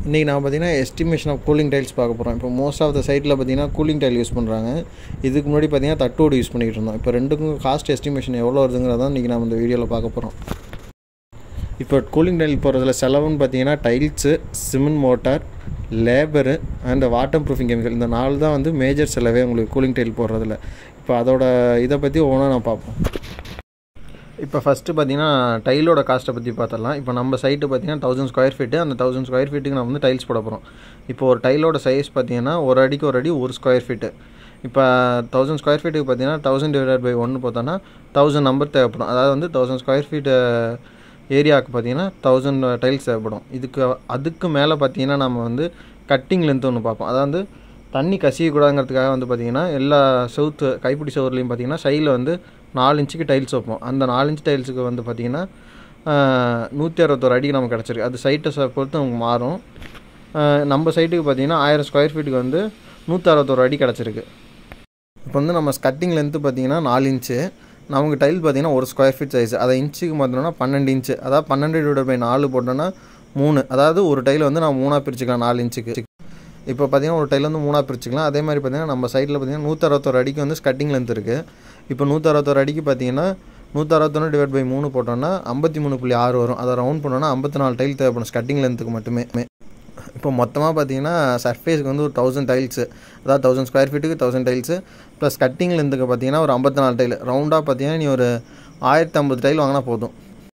இன்றைக்கி நான் பார்த்தீங்கன்னா எஸ்டிமேஷன் ஆஃப் கூலிங் டைல்ஸ் பார்க்க போகிறோம் இப்போ மோஸ்ட் ஆஃப் த சைட்டில் பார்த்தீங்கன்னா கூலிங் டைல் யூஸ் பண்ணுறாங்க இதுக்கு முன்னாடி பார்த்தீங்கன்னா தட்டோடு யூஸ் பண்ணிகிட்டு இருந்தோம் இப்போ ரெண்டுக்கும் காஸ்ட் எஸ்டிமேஷன் எவ்வளோ வருதுங்கிறதான் இன்றைக்கி நம்ம இந்த வீடியோவில் பார்க்க போகிறோம் இப்போ கூலிங் டைல் போகிறதுல செலவுன்னு பார்த்தீங்கன்னா tiles cement mortar labour and water proofing chemical இந்த நாலு தான் வந்து மேஜர் செலவே உங்களுக்கு கூலிங் டைல் போடுறதுல இப்போ அதோட இதை பற்றி ஒவ்வொன்றா நான் பார்ப்போம் இப்போ ஃபஸ்ட்டு பார்த்தீங்கன்னா டைலோட காஸ்ட்டை பற்றி பார்த்துடலாம் இப்போ நம்ம சைட்டு பார்த்தீங்கன்னா தௌசண்ட் ஸ்கொயர் ஃபீட்டு அந்த தௌசண்ட் ஸ்கொயர் ஃபீட்டுக்கு நம்ம வந்து டைல்ஸ் போட போகிறோம் இப்போ ஒரு டைலோட சைஸ் பார்த்தீங்கன்னா ஒரு அடிக்கு ஒரு அடி ஒரு ஸ்கொயர் ஃபீட்டு இப்போ தௌசண்ட் ஸ்கொயர் ஃபீட்டுக்கு பார்த்தீங்கன்னா தௌசண்ட் டிவைட் பை ஒன்று பார்த்தோன்னா தௌசண்ட் நம்பர் தேவைப்படும் அதாவது வந்து தௌசண்ட் ஸ்கொயர் ஃபீட்டு ஏரியாவுக்கு பார்த்தீங்கன்னா தௌசண்ட் டைல்ஸ் தேவைப்படும் இதுக்கு அதுக்கு மேலே பார்த்தீங்கன்னா நம்ம வந்து கட்டிங் லென்த் ஒன்று பார்ப்போம் அதாவது தண்ணி கசியக்கூடாதுங்கிறதுக்காக வந்து பார்த்திங்கன்னா எல்லா செவுத்து கைப்பிடி செவர்லேயும் பார்த்தீங்கன்னா சைடில் வந்து நாலு இன்ச்சுக்கு டைல்ஸ் வைப்போம் அந்த நாலு இன்ச் டைல்ஸுக்கு வந்து பார்த்திங்கன்னா நூற்றி அறுபத்தோரு அடிக்கு நமக்கு கிடச்சிருக்கு அது சைட்டை பொறுத்து நமக்கு மாறும் நம்ம சைட்டுக்கு பார்த்திங்கன்னா ஆயிரம் ஸ்கொயர் ஃபீட்டுக்கு வந்து நூற்றி அறுபத்தோரு அடி கிடச்சிருக்கு இப்போ வந்து நம்ம கட்டிங் லென்த்து பார்த்திங்கன்னா நாலு இன்ச்சு நமக்கு டைல் பார்த்திங்கன்னா ஒரு ஸ்கொயர் ஃபீட் சைஸ் அதை இன்ச்சுக்கு மாற்றினோன்னா பன்னெண்டு இன்ச்சு அதாவது பன்னெண்டு டிவைட் பை நாலு போட்டோன்னா மூணு அதாவது ஒரு டைல் வந்து நம்ம மூணாக பிரிச்சுக்கலாம் நாலு இன்ச்சுக்கு இப்போ பார்த்தீங்கன்னா ஒரு டைல் வந்து மூணாக பிரிச்சுக்கலாம் அதே மாதிரி பார்த்தீங்கன்னா நம்ம சைடில் பார்த்தீங்கன்னா நூற்றறுபத்தோரு அடிக்கு வந்து கட்டிங் லென்த் இருக்குது இப்போ நூற்றறுபத்தோரு அடிக்கு பார்த்தீங்கன்னா நூற்றறுபத்தொன்று டிவைட் பை மூணு போட்டோன்னா ஐம்பத்தி மூணு புள்ளி ஆறு வரும் அதை ரவுண்ட் பண்ணோன்னா ஐம்பத்தி நாலு டைல் தேவைப்படும் கட்டிங் லென்த்துக்கு மட்டுமே இப்போ மொத்தமாக பார்த்தீங்கன்னா சர்ஃபேஸ்க்கு வந்து ஒரு தௌசண்ட் டைல்ஸு அதாவது தௌசண்ட் ஸ்கொயர் ஃபீட்டுக்கு தௌசண்ட் டைல்ஸு ப்ளஸ் கட்டிங் லென்த்துக்கு பார்த்தீங்கன்னா ஒரு ஐம்பத்தி நாலு டைல் ரவுண்டாக பார்த்தீங்கன்னா நீ ஒரு ஆயிரத்தி ஐம்பது டைல் வாங்கினா போதும்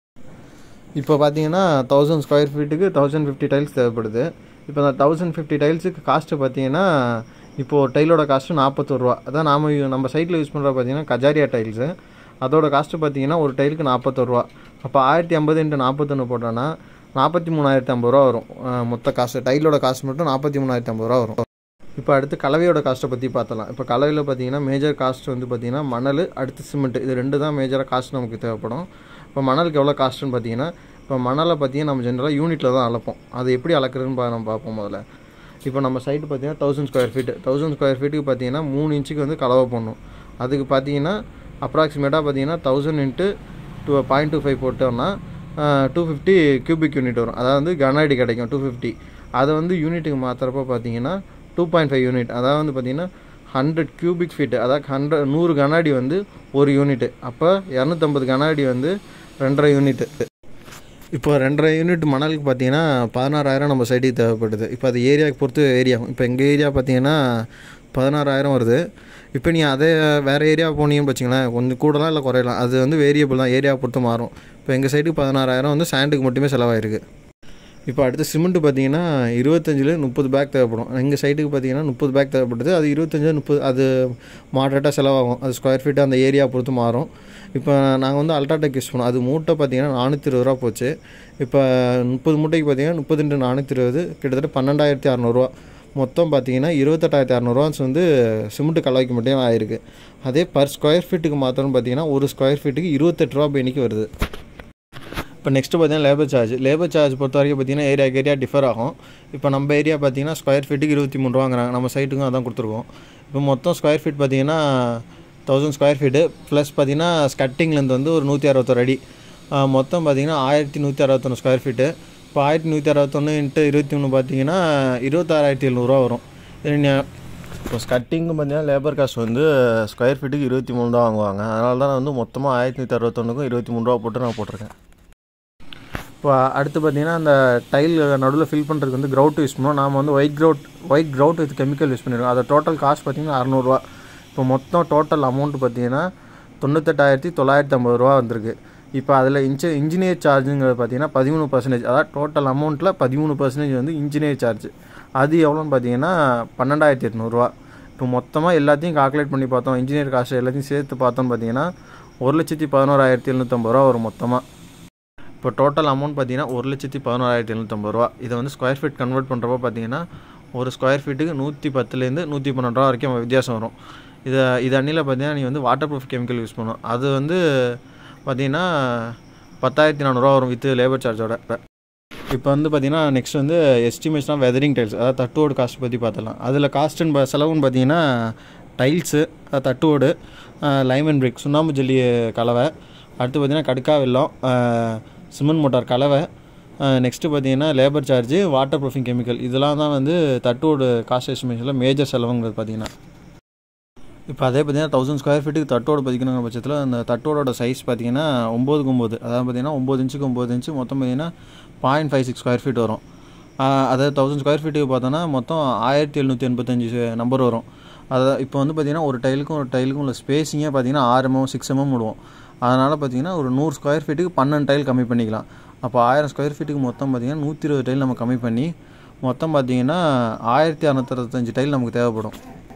இப்போ பார்த்தீங்கன்னா தௌசண்ட் ஸ்கொயர் ஃபீட்டுக்கு தௌசண்ட் ஃபிஃப்டி டைல்ஸ் தேவைப்படுது இப்போ அந்த தௌசண்ட் ஃபிஃப்டி டைல்ஸுக்கு காஸ்ட்டு பார்த்தீங்கன்னா இப்போது டைலோட காஸ்ட்டு நாற்பத்தோரு ரூபா அதான் நாம் நம்ம சைட்டில் யூஸ் பண்ணுற பார்த்தீங்கன்னா கஜாரியா டைல்ஸு அதோட காஸ்ட்டு பார்த்தீங்கன்னா ஒரு டைலுக்கு நாற்பத்தோரு ரூபா அப்போ ஆயிரத்தி ஐம்பது இன்ட்டு நாற்பத்தொன்று போட்டோன்னா நாற்பத்தி மூணாயிரத்தி ஐம்பது ரூபா வரும் மொத்த காசு டைலோட காசு மட்டும் நாற்பத்தி மூணாயிரத்தி ஐம்பது ரூபா வரும் இப்போ அடுத்து கலவையோட காஸ்ட்டை பற்றி பார்த்தலாம் இப்போ கலவையில் பார்த்தீங்கன்னா மேஜர் காஸ்ட் வந்து பார்த்தீங்கன்னா மணல் அடுத்து சிமெண்ட் இது ரெண்டு தான் மேஜராக காஸ்ட் நமக்கு தேவைப்படும் இப்போ மணலுக்கு எவ்வளோ காஸ்ட்டுன்னு பார்த்தீங்கன்னா இப்போ மணலை பார்த்தீங்கன்னா நம்ம ஜென்ரலாக யூனிட்டில் தான் அளப்போம் அது எப்படி அளக்குறதுன்னு பா நம்ம பார்ப்போம் முதல்ல இப்போ நம்ம சைட்டு பார்த்தீங்கன்னா thousand square feet thousand square ஃபீட்டுக்கு பார்த்தீங்கன்னா மூணு இன்ச்சுக்கு வந்து கலவை போடணும் அதுக்கு பார்த்தீங்கன்னா அப்ராக்சிமேட்டாக பார்த்தீங்கன்னா thousand into two point two five போட்டோம்னா டூ ஃபிஃப்டி கியூபிக் யூனிட் வரும் அதாவது வந்து கன அடி கிடைக்கும் டூ ஃபிஃப்டி அதை வந்து யூனிட்டுக்கு மாற்றுறப்போ பார்த்தீங்கன்னா டூ பாயிண்ட் ஃபைவ் யூனிட் அதாவது வந்து பார்த்திங்கன்னா ஹண்ட்ரட் கியூபிக் ஃபீட்டு அதாவது ஹண்ட்ரட் நூறு கன அடி வந்து ஒரு யூனிட்டு அப்போ இரநூத்தம்பது கன அடி வந்து ரெண்டரை யூனிட்டு இப்போ ரெண்டரை யூனிட் மணலுக்கு பார்த்தீங்கன்னா பதினாறாயிரம் நம்ம சைடுக்கு தேவைப்படுது இப்போ அது ஏரியாவுக்கு பொறுத்து ஏரியா இப்போ எங்கள் ஏரியா பார்த்தீங்கன்னா பதினாறாயிரம் வருது இப்போ நீ அதே வேறு ஏரியா போனீங்கன்னு வச்சிங்களேன் கொஞ்சம் கூடலாம் இல்லை குறையலாம் அது வந்து வேரியபிள் தான் ஏரியா பொறுத்து மாறும் இப்போ எங்கள் சைடுக்கு பதினாறாயிரம் வந்து சாண்டுக்கு மட்டுமே செலவாயிருக்கு இப்போ அடுத்து சிமெண்ட்டு பார்த்தீங்கன்னா இருபத்தஞ்சில் முப்பது பேக் தேவைப்படும் எங்கள் சைட்டுக்கு பார்த்தீங்கன்னா முப்பது பேக் தேவைப்படுது அது இருபத்தஞ்சு முப்பது அது மாடரேட்டாக செலவாகும் அது ஸ்கொயர் ஃபீட்டு அந்த ஏரியா பொறுத்து மாறும் இப்போ நாங்கள் வந்து அல்ட்ராடெக் யூஸ் பண்ணோம் அது மூட்டை பார்த்தீங்கன்னா நானூற்றி இருபது ரூபா போச்சு இப்போ முப்பது மூட்டைக்கு பார்த்தீங்கன்னா முப்பது ரெண்டு நானூற்றி இருபது கிட்டத்தட்ட பன்னெண்டாயிரத்தி அறநூறுவா மொத்தம் பார்த்தீங்கன்னா இருபத்தெட்டாயிரத்தி அறநூறுவா வந்து சிமெண்ட்டு கலவைக்கு மட்டும் ஆயிருக்கு அதே பர் ஸ்கொயர் ஃபீட்டுக்கு மாத்திரம்னு பார்த்தீங்கன்னா ஒரு ஸ்கொயர் ஃபீட்டுக்கு இருபத்தெட்டு ரூபா இன்னைக்கு வருது இப்போ நெக்ஸ்ட்டு பார்த்தீங்கன்னா லேபர் சார்ஜ் லேபர் சார்ஜ் பொறுத்த வரைக்கும் பார்த்தீங்கன்னா ஏரியாக்கு ஏரியா டிஃபர் ஆகும் இப்போ நம்ம ஏரியா பார்த்தீங்கன்னா ஸ்கொயர் ஃபீட்டுக்கு இருபத்தி மூணு ரூபாங்கிறாங்க நம்ம சைட்டுக்கும் அதான் கொடுத்துருக்கோம் இப்போ மொத்தம் ஸ்கொயர் ஃபீட் பார்த்தீங்கன்னா தௌசண்ட் ஸ்கொயர் ஃபீட்டு ப்ளஸ் பார்த்தீங்கன்னா ஸ்கட்டிங்லேருந்து வந்து ஒரு நூற்றி அறுபத்தொரு அடி மொத்தம் பார்த்தீங்கன்னா ஆயிரத்தி நூற்றி அறுபத்தொன்று ஸ்கொயர் ஃபீட்டு இப்போ ஆயிரத்தி நூற்றி அறுபத்தொன்று இன்ட்டு இருபத்தி ஒன்று பார்த்தீங்கன்னா இருபத்தாறாயிரத்தி எழுநூறுவா வரும் இப்போ ஸ்கட்டிங்கு பார்த்தீங்கன்னா லேபர் காஸ்ட் வந்து ஸ்கொயர் ஃபீட்டுக்கு இருபத்தி மூணு தான் வாங்குவாங்க அதனால தான் நான் வந்து மொத்தமாக ஆயிரத்தி நூற்றி அறுபத்தொன்றுக்கும் இருபத்தி மூணு ரூபா போட்டு நான் போட்டிருக்கேன் இப்போ அடுத்து பார்த்தீங்கன்னா அந்த டைல் நடுவில் ஃபில் பண்ணுறதுக்கு வந்து க்ரௌட் யூஸ் பண்ணுவோம் நாம் வந்து white grout white grout with chemical use பண்ணியிருக்கோம் அதை டோட்டல் காஸ்ட் பார்த்தீங்கன்னா அறநூறுவா இப்போ மொத்தம் டோட்டல் அமௌண்ட் பார்த்தீங்கன்னா தொண்ணூத்தெட்டாயிரத்தி தொள்ளாயிரத்தி ஐம்பது ரூபா வந்திருக்கு இப்போ அதில் இன்ஜி இன்ஜினியர் சார்ஜுங்கிறது பார்த்தீங்கன்னா பதிமூணு பர்சன்டேஜ் அதாவது டோட்டல் அமௌண்ட்டில் பதிமூணு பர்சன்டேஜ் வந்து இன்ஜினியர் சார்ஜ் அது எவ்வளோன்னு பார்த்தீங்கன்னா பன்னெண்டாயிரத்தி எட்நூறுரூவா இப்போ மொத்தமாக எல்லாத்தையும் கால்குலேட் பண்ணி பார்த்தோம் இன்ஜினியர் காசு எல்லாத்தையும் சேர்த்து பார்த்தோம்னு பார்த்தீங்கன்னா ஒரு லட்சத்தி பதினோராயிரத்தி எழுநூற்றம்பது ரூபா வரும் மொத்தமாக இப்போ டோட்டல் அமௌண்ட் பார்த்தீங்கன்னா ஒரு லட்சத்தி பதினோராயிரத்தி எழுநூற்றம்பது ரூபா இதை வந்து ஸ்கொயர் ஃபீட் கன்வெர்ட் பண்ணுறப்போ பார்த்தீங்கன்னா ஒரு ஸ்கொயர் ஃபீட்டுக்கு நூற்றி பத்துலேருந்து நூற்றி பன்னெண்டு ரூபா வரைக்கும் வித்தியாசம் வரும் இதை இது அண்ணியில் பார்த்தீங்கன்னா நீ வந்து வாட்டர் ப்ரூஃப் கெமிக்கல் யூஸ் பண்ணணும் அது வந்து பார்த்தீங்கன்னா பத்தாயிரத்தி நானூறுரூவா வரும் வித் லேபர் சார்ஜோட இப்போ வந்து பார்த்தீங்கன்னா நெக்ஸ்ட் வந்து எஸ்டிமேஷனாக வெதரிங் டைல்ஸ் அதாவது தட்டுவோடு காஸ்ட் பற்றி பார்த்துலாம் அதில் காஸ்ட்டுன்னு பா செலவுன்னு பார்த்தீங்கன்னா டைல்ஸு தட்டுவோடு லைம் அண்ட் பிரிக் சுண்ணாம்பு ஜல்லி கலவை அடுத்து பார்த்தீங்கன்னா கடுக்கா வெல்லம் சிமெண்ட் மோட்டார் கலவை நெக்ஸ்ட்டு பார்த்தீங்கன்னா labour charge water proofing chemical இதெல்லாம் தான் வந்து தட்டோட காஸ்ட் எஸ்டிமேஷனில் மேஜர் செலவுங்கிறது பார்த்தீங்கன்னா இப்போ அதே பார்த்தீங்கன்னா தௌசண்ட் ஸ்கொயர் ஃபீட்டுக்கு தட்டோட பதிக்கணுங்கிற பட்சத்தில் அந்த தட்டோட சைஸ் பார்த்தீங்கன்னா ஒம்போதுக்கு ஒம்பது அதாவது பார்த்தீங்கன்னா ஒம்பது இன்ச்சுக்கு ஒம்பது இன்ச்சு மொத்தம் பார்த்தீங்கன்னா point five six square feet வரும் அதாவது தௌசண்ட் ஸ்கொயர் ஃபீட்டுக்கு பார்த்தோன்னா மொத்தம் ஆயிரத்தி எழுநூற்றி எண்பத்தஞ்சு நம்பர் வரும் அதாவது இப்போ வந்து பார்த்தீங்கன்னா ஒரு டைலுக்கும் ஒரு டைலுக்கும் உள்ள ஸ்பேஸிங்கே பார்த்தீங்கன்னா ஆறு எம்எம் சிக்ஸ் எம்எம் விடுவோம் அதனால் பார்த்தீங்கன்னா ஒரு நூறு ஸ்கொயர் ஃபீட்டுக்கு பன்னெண்டு டைல் கம்மி பண்ணிக்கலாம் அப்போ ஆயிரம் ஸ்கொயர் ஃபீட்டுக்கு மொத்தம் பார்த்தீங்கன்னா நூற்றி இருபது டைல் நம்ம கம்மி பண்ணி மொத்தம் பார்த்தீங்கன்னா ஆயிரத்தி அறநூற்றஞ்சு டைல் நமக்கு தேவைப்படும்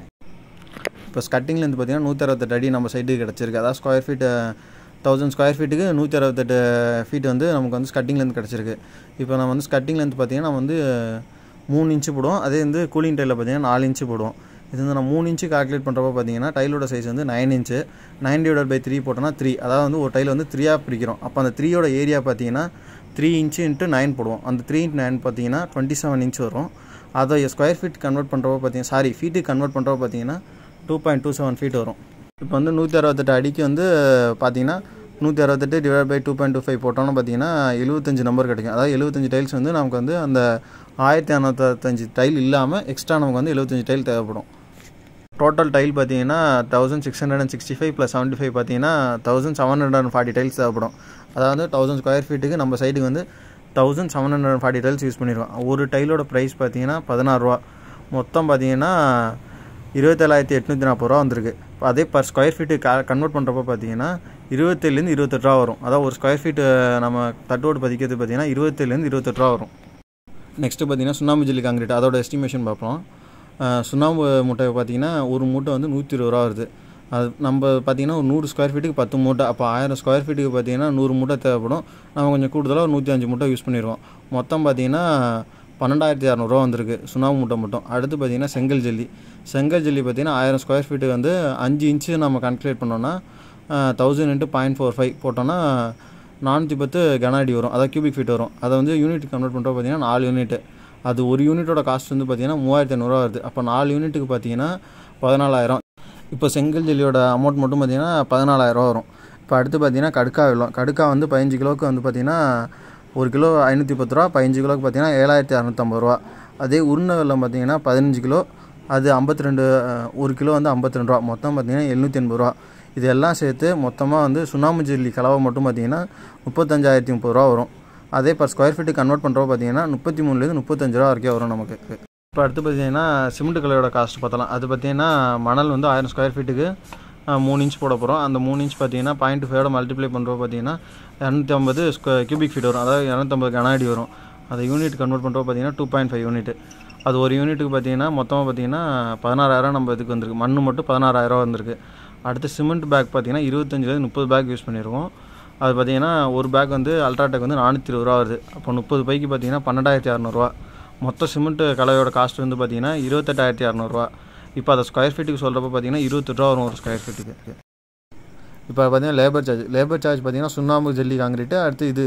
இப்போ ஸ்கட்டிங்லேருந்து பார்த்தீங்கன்னா நூற்றி அறுபத்தெட்டு அடி நம்ம சைட்டுக்கு கிடச்சிருக்கு அதாவது ஸ்கொயர் ஃபீட்டு தௌசண்ட் ஸ்கொயர் ஃபீட்டுக்கு நூற்றி அறுபத்தெட்டு ஃபீட் வந்து நமக்கு வந்து ஸ்கட்டிங்லேருந்து கிடச்சிருக்கு இப்போ நம்ம வந்து ஸ்கட்டிங்லேருந்து பார்த்தீங்கன்னா நம்ம வந்து மூணு இன்ச்சு போடுவோம் அதே வந்து கூலிங் டைலில் பார்த்தீங்கன்னா நாலு இன்ச்சு போடுவோம் இது வந்து நான் மூணு இன்ச்சு கால்குலேட் பண்ணுறப்ப பார்த்தீங்கன்னா டைலோட சைஸ் வந்து nine inch nine divide by three போட்டோன்னா த்ரீ அதாவது வந்து ஒரு டைல் வந்து த்ரீயாக பிரிக்கிறோம் அப்போ அந்த த்ரீயோட ஏரியா பார்த்தீங்கன்னா த்ரீ இன்ச்சு இன்ட்டு நைன் போடுவோம் அந்த த்ரீ இன்ட்டு நைன் பார்த்தீங்கன்னா டுவெண்ட்டி செவன் இன்ச் வரும் அதை ஸ்கொயர் ஃபீட் கன்வெர்ட் பண்ணுறப்ப பார்த்தீங்கன்னா சாரி ஃபீட்டுக்கு கன்வெர்ட் பண்ணுறப்ப பார்த்தீங்கன்னா two point two seven feet வரும் இப்போ வந்து நூற்றி அறுபத்தெட்டு அடிக்கு வந்து பார்த்தீங்கன்னா நூற்றி அறுபத்தெட்டு divide by two point two five போட்டோம்னா பார்த்தீங்கன்னா எழுபத்தஞ்சு நம்பர் கிடைக்கும் அதாவது எழுபத்தஞ்சு டைல்ஸ் வந்து நமக்கு வந்து அந்த ஆயிரத்தி அறநூற்றஞ்சு டைல் இல்லாமல் எக்ஸ்ட்ரா நமக்கு வந்து எழுபத்தஞ்சு டைல் தேவைப்படும் டோட்டல் டைல் பார்த்தீங்கன்னா thousand six hundred and sixty five plus seventy five பார்த்தீங்கன்னா thousand seven hundred and forty tiles தேவைப்படும் அதாவது தௌசண்ட் ஸ்கொயர் ஃபீட்டுக்கு நம்ம சைடுக்கு வந்து thousand seven hundred and forty tiles use பண்ணியிருக்கோம் ஒரு டைலோட ப்ரைஸ் பார்த்தீங்கன்னா பதினாறுரூவா மொத்தம் பார்த்தீங்கன்னா இருபத்தேழாயிரத்தி எட்நூற்றி நாற்பது ரூபா வந்திருக்கு இப்போ அதே பர் ஸ்கொயர் ஃபீட்டு க கன்வெர்ட் பண்ணுறப்ப பார்த்தீங்கன்னா இருபத்தேழுலேருந்து இருபத்தெட்டு ரூபா வரும் அதாவது ஒரு ஸ்கொயர் ஃபீட்டு நம்ம தட்டோடு பதிக்கிறது பார்த்தீங்கன்னா இருபத்தேழுலேருந்து இருபத்தெட்டு ரூபா வரும் நெக்ஸ்ட்டு பார்த்தீங்கன்னா சுண்ணாம்பு ஜல்லி காங்கிரீட் அதோட எஸ்டிமேஷன் பார்ப்போம் சுண்ணாம்பு மூட்டை பார்த்தீங்கன்னா ஒரு மூட்டை வந்து நூற்றி இருபது ரூபா வருது அது நம்ம பார்த்தீங்கன்னா ஒரு நூறு ஸ்கொயர் ஃபீட்டுக்கு பத்து மூட்டை அப்போ ஆயிரம் ஸ்கொயர் ஃபீட்டுக்கு பார்த்தீங்கன்னா நூறு மூட்டை தேவைப்படும் நம்ம கொஞ்சம் கூடுதலாக ஒரு நூற்றி அஞ்சு மூட்டை யூஸ் பண்ணிடுவோம் மொத்தம் பார்த்தீங்கன்னா பன்னெண்டாயிரத்தி இரநூறுவா வந்திருக்கு சுண்ணாம்பு மூட்டை மட்டும் அடுத்து பார்த்தீங்கன்னா செங்கல் ஜல்லி செங்கல் ஜல்லி பார்த்தீங்கன்னா ஆயிரம் ஸ்கொயர் ஃபீட்டுக்கு வந்து அஞ்சு இன்ச்சு நம்ம கால்குலேட் பண்ணோன்னா thousand into point four five போட்டோன்னா நானூற்றி பத்து கன அடி வரும் அதாவது கியூபிக் ஃபீட் வரும் அதை வந்து யூனிட் கன்வெர்ட் பண்ணுறோம் பார்த்தீங்கன்னா நாலு யூனிட் அது ஒரு யூனிட்டோட காஸ்ட் வந்து பார்த்தீங்கன்னா மூவாயிரத்தி ஐநூறுரூவா வருது அப்போ நாலு யூனிட்டுக்கு பார்த்தீங்கன்னா பதினாலாயிரம் இப்போ செங்கல் ஜல்லியோட அமௌண்ட் மட்டும் பார்த்தீங்கன்னா பதினாலாயிரரூவா வரும் இப்போ அடுத்து பார்த்தீங்கன்னா கடுக்கா வெள்ளம் கடுக்கா வந்து பதினஞ்சு கிலோவுக்கு வந்து பார்த்தீங்கன்னா ஒரு கிலோ ஐநூற்றி பத்து ரூபா பதினஞ்சு கிலோக்கு பார்த்தீங்கன்னா ஏழாயிரத்தி அறநூற்றம்பது ரூபா அதே உருண்டை வெள்ளம் பார்த்தீங்கன்னா பதினஞ்சு கிலோ அது ஐம்பத்தி ரெண்டு ஒரு கிலோ வந்து ஐம்பத்தி ரெண்டு ரூபா மொத்தம் பார்த்தீங்கன்னா எழுநூற்றி எண்பது ரூபா இது எல்லாம் சேர்த்து மொத்தமாக வந்து சுண்ணாம்பு ஜல்லி கலவை மட்டும் பார்த்தீங்கன்னா முப்பத்தஞ்சாயிரத்தி முப்பது ரூபா வரும் அதே பர் ஸ்கொயர் ஃபீட்டு கன்வெர்ட் பண்ணுறப்ப பார்த்தீங்கன்னா முப்பத்தி மூணுலேருந்து முப்பத்தஞ்சு ரூபா வரைக்கும் வரும் நமக்கு இப்போ அடுத்து பார்த்தீங்கன்னா சிமெண்ட் கலவையோட காஸ்ட் பார்த்தலாம் அது பார்த்தீங்கன்னா மணல் வந்து ஆயிரம் ஸ்கொயர் ஃபீட்டுக்கு மூணு இன்ச் போட போகிறோம் அந்த மூணு இன்ச் பார்த்தீங்கன்னா பாயிண்ட் ஃபைவோட மல்டிப்ளை பண்ணுறப்ப பார்த்தீங்கன்னா இரநூத்தி ஐம்பது ஸ்கொ கியூபிக் ஃபீட் வரும் அதாவது இரநூத்தம்பது கன அடி வரும் அதை யூனிட் கன்வெர்ட் பண்ணுறப்ப பார்த்தீங்கன்னா டூ பாயிண்ட் ஃபைவ் யூனிட் அது ஒரு யூனிட்டுக்கு பார்த்தீங்கன்னா மொத்தமாக பார்த்தீங்கன்னா பதினாறாயிரம் நம்ம இதுக்கு வந்திருக்கு மண் மட்டும் பதினாறாயிரம் வந்திருக்கு அடுத்து சிமெண்ட் பேக் பார்த்தீங்கன்னா இருபத்தஞ்சிலேருந்து முப்பது பேக் யூஸ் பண்ணியிருக்கோம் அது பார்த்தீங்கன்னா ஒரு பேக் வந்து அல்ட்ராடெக் வந்து நானூற்றி இருபது ரூபா வருது அப்போ முப்பது பைக்கு பார்த்தீங்கன்னா பன்னெண்டாயிரத்தி அறநூறுவா மொத்த சிமெண்ட் கலவையோட காஸ்ட் வந்து பார்த்தீங்கன்னா இருபத்தெட்டாயிரத்தி அறநூறுவா இப்போ அதை ஸ்கொயர் ஃபீட்டுக்கு சொல்கிறப்ப பார்த்தீங்கன்னா இருபத்தெட்டு ரூபா வரும் ஒரு ஸ்கொயர் ஃபீட்டுக்கு இப்போ பார்த்தீங்கன்னா லேபர் சார்ஜ் லேபர் சார்ஜ் பார்த்தீங்கன்னா சுண்ணாம்பு ஜல்லி காங்கிரீட்டு அடுத்து இது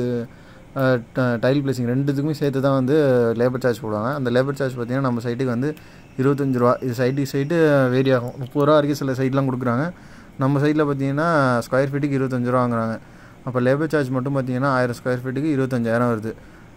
டைல் பிளேசிங் ரெண்டுத்துக்குமே சேர்த்து தான் வந்து லேபர் சார்ஜ் போடுவாங்க அந்த லேபர் சார்ஜ் பார்த்தீங்கன்னா நம்ம சைட்டுக்கு வந்து இருபத்தஞ்சி ரூபா இது சைட்டுக்கு சைட்டு வேரி ஆகும் முப்பது ரூபா வரைக்கும் சில சைட்லாம் கொடுக்குறாங்க நம்ம சைட்டில் பார்த்தீங்கன்னா ஸ்கொயர் ஃபீட்டுக்கு இருபத்தஞ்சி ரூபா வாங்குறாங்க அப்போ லேபர் சார்ஜ் மட்டும் பார்த்தீங்கன்னா ஆயிரம் ஸ்கொயர் ஃபீட்டுக்கு இருபத்தஞ்சாயிரம் வருது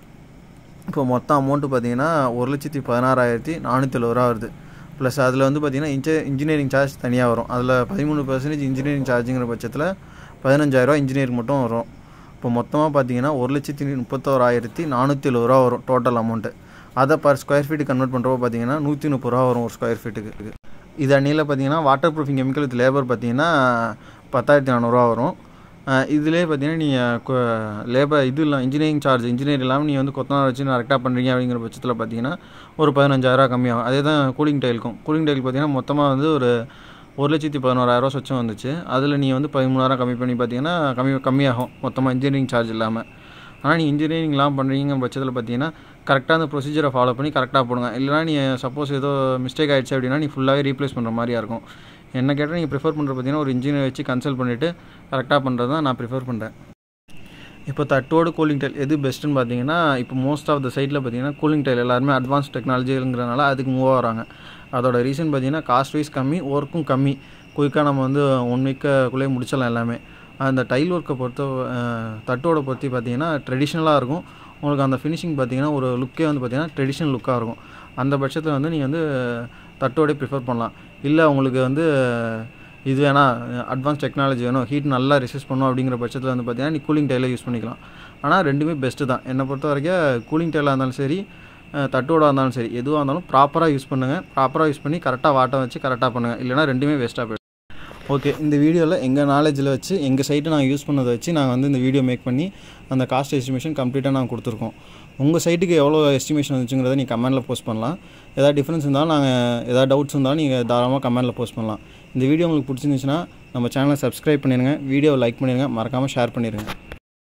இப்போ மொத்தம் அமௌண்ட்டு பார்த்தீங்கன்னா ஒரு லட்சத்தி பதினாறாயிரத்தி நானூற்றி எழுபது ரூபா வருது ப்ளஸ் அதில் வந்து பார்த்தீங்கன்னா இன்ஜ இன்ஜினியரிங் சார்ஜ் தனியாக வரும் அதில் பதிமூணு பர்சன்டேஜ் இன்ஜினியரிங் சார்ஜுங்கிற பட்சத்தில் பதினஞ்சாயிரரூவா இன்ஜினியரிங் மட்டும் வரும் இப்போ மொத்தமாக பார்த்தீங்கன்னா ஒரு லட்சத்தி முப்பத்தோராயிரத்தி நானூற்றி எழுபது ரூபா வரும் டோட்டல் அமௌண்ட்டு அதை பர் ஸ்கொயர் ஃபீட்டு கன்வெர்ட் பண்ணுறப்போ பார்த்தீங்கன்னா நூற்றி முப்பது ரூபா வரும் ஒரு ஸ்கொயர் ஃபீட்டுக்கு இது அன்னியில் பார்த்தீங்கன்னா water proofing chemical with labour பார்த்தீங்கன்னா பத்தாயிரத்தி நானூறுரூவா வரும் இதிலே பார்த்தீங்கன்னா நீங்கள் லேபர் இது இல்லை இன்ஜினியரிங் சார்ஜ் இன்ஜினியர் இல்லாமல் நீங்கள் வந்து கொத்தனார் வச்சு கரெக்டாக பண்ணுறீங்க அப்படிங்கிற பட்சத்தில் பார்த்தீங்கன்னா ஒரு பதினஞ்சாயிரரூவா கம்மியாகும் அதே தான் கூலிங் டைலுக்கும் கூலிங் டைலுக்கு பார்த்தீங்கன்னா மொத்தமாக வந்து ஒரு ஒரு லட்சத்தி பதினோராயிரரூவா சொச்சம் வந்துச்சு அதில் நீங்கள் வந்து பதிமூணாயிரம் கம்மி பண்ணி பார்த்தீங்கன்னா கம்மி கம்மியாகும் மொத்தமாக இன்ஜினியரிங் சார்ஜ் இல்லாமல் ஆனால் நீங்கள் இன்ஜினியரிங்லாம் பண்ணுறீங்க பட்சத்தில் பார்த்தீங்கன்னா கரெக்டாக அந்த ப்ரொசீஜரை ஃபாலோ பண்ணி கரெக்டாக போடுங்க இல்லைனா நீ சப்போஸ் ஏதோ மிஸ்டேக் ஆகிடுச்சு அப்படின்னா நீ ஃபுல்லாகவே ரீப்ளேஸ் பண்ணுற மாதிரியா இருக்கும் என்ன கேட்டால் நீங்கள் ப்ரிஃபர் பண்ணுற பார்த்தீங்கன்னா ஒரு இன்ஜினியர் வச்சு கன்சல்ட் பண்ணிவிட்டு கரெக்டாக பண்ணுறது தான் நான் ப்ரிஃபர் பண்ணுறேன் இப்போ தட்டோடு கூலிங் டைல் எது பெஸ்ட்டுன்னு பார்த்தீங்கன்னா இப்போ மோஸ்ட் ஆஃப் த சைட்டில் பார்த்தீங்கன்னா கூலிங் டைல் எல்லாருமே அட்வான்ஸ் டெக்னாலஜிங்கிறனால அதுக்கு மூவ் ஆகிறாங்க அதோட ரீசன் பார்த்தீங்கன்னா காஸ்ட் வைஸ் கம்மி ஒர்க்கும் கம்மி குயிக்காக நம்ம வந்து ஒன் வீக்குள்ளே முடிச்சிடலாம் எல்லாமே அந்த டைல் ஒர்க்கை பொறுத்த தட்டோட பற்றி பார்த்தீங்கன்னா ட்ரெடிஷ்னலாக இருக்கும் உங்களுக்கு அந்த ஃபினிஷிங் பார்த்தீங்கன்னா ஒரு லுக்கே வந்து பார்த்தீங்கன்னா ட்ரெடிஷ்னல் லுக்காக இருக்கும் அந்த பட்சத்தில் வந்து நீங்கள் வந்து தட்டோடே ப்ரிஃபர் பண்ணலாம் இல்லை உங்களுக்கு வந்து இது வேணால் அட்வான்ஸ் டெக்னாலஜி வேணும் ஹீட் நல்லா ரெசிஸ்ட் பண்ணும் அப்படிங்கிற பட்சத்தில் வந்து பார்த்தீங்கன்னா நீ கூலிங் டைலே யூஸ் பண்ணிக்கலாம் ஆனால் ரெண்டுமே பெஸ்ட்டு தான் என்னை பொறுத்த வரைக்கும் கூலிங் டைலாக இருந்தாலும் சரி தட்டோட இருந்தாலும் சரி எதுவாக இருந்தாலும் ப்ராப்பராக யூஸ் பண்ணுங்கள் ப்ராப்பராக யூஸ் பண்ணி கரெக்டாக வாட்டை வச்சு கரெக்டாக பண்ணுங்கள் இல்லைனா ரெண்டுமே வேஸ்ட்டாக போயிடும் ஓகே இந்த வீடியோவில் எங்கள் நாலேஜில் வச்சு எங்கள் சைட்டை நாங்கள் யூஸ் பண்ணதை வச்சு நாங்கள் வந்து இந்த வீடியோ மேக் பண்ணி அந்த காஸ்ட் எஸ்டிமேஷன் கம்ப்ளீட்டாக நாங்கள் கொடுத்துருக்கோம் உங்கள் சைட்டுக்கு எவ்வளோ எஸ்டிமேஷன் வந்துச்சுங்கிறத நீங்கள் கமெண்ட்டில் போஸ்ட் பண்ணலாம் ஏதாவது டிஃப்ரென்ஸ் இருந்தாலும் நாங்கள் ஏதாவது டவுட்ஸ் இருந்தாலும் நீங்கள் தாராளமாக கமெண்ட்டில் போஸ்ட் பண்ணலாம் இந்த வீடியோ உங்களுக்கு பிடிச்சிருந்துச்சுன்னா நம்ம சேனலை சப்ஸ்கிரைப் பண்ணிடுங்க வீடியோவை லைக் பண்ணிடுங்க மறக்காமல் ஷேர் பண்ணிடுங்க